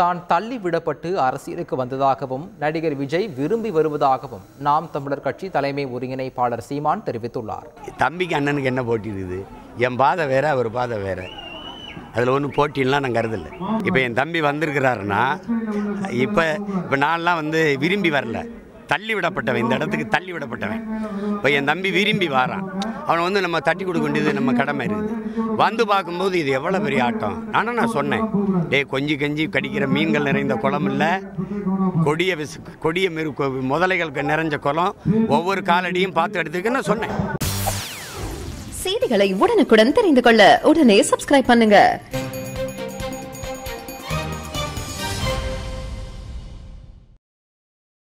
தான் தள்ளி விடப்பட்டு அரசியலுக்கு வந்ததாகவும் நடிகர் விஜய் விரும்பி வருவதாகவும் நாம் தமிழர் கட்சி தலைமை ஒருங்கிணைப்பாளர் சீமான் தெரிவித்துள்ளார் தம்பிக்கு அண்ணனுக்கு என்ன போட்டி இருக்குது என் பாதை வேற அவர் பாதை வேற அதில் ஒன்றும் போட்டின்லாம் நான் கருதல இப்போ என் தம்பி வந்திருக்கிறாருன்னா இப்போ இப்போ நான்லாம் வந்து விரும்பி வரல தள்ளி விடப்பட்டவன் இந்த இடத்துக்கு தள்ளி விடப்பட்டவன் இப்போ என் தம்பி விரும்பி வாரான் அவனை வந்து நம்ம தட்டி கொடுக்க வேண்டியது நம்ம கடமை இருக்குது வந்து பார்க்கும்போது இது எவ்வளோ பெரிய ஆட்டம் ஆனால் நான் சொன்னேன் டேய் கொஞ்சி கஞ்சி கடிக்கிற மீன்கள் நிறைந்த குளம் இல்லை கொடிய விச கொடிய மிரு கொ- முதலைகளுக்கு நிறைஞ்ச குளம் ஒவ்வொரு காலடியும் பார்த்து எடுத்துக்க நான் சொன்னேன் செய்திகளை உடனுக்குடன் தெரிந்து கொள்ள உடனே சப்ஸ்கிரைப் பண்ணுங்க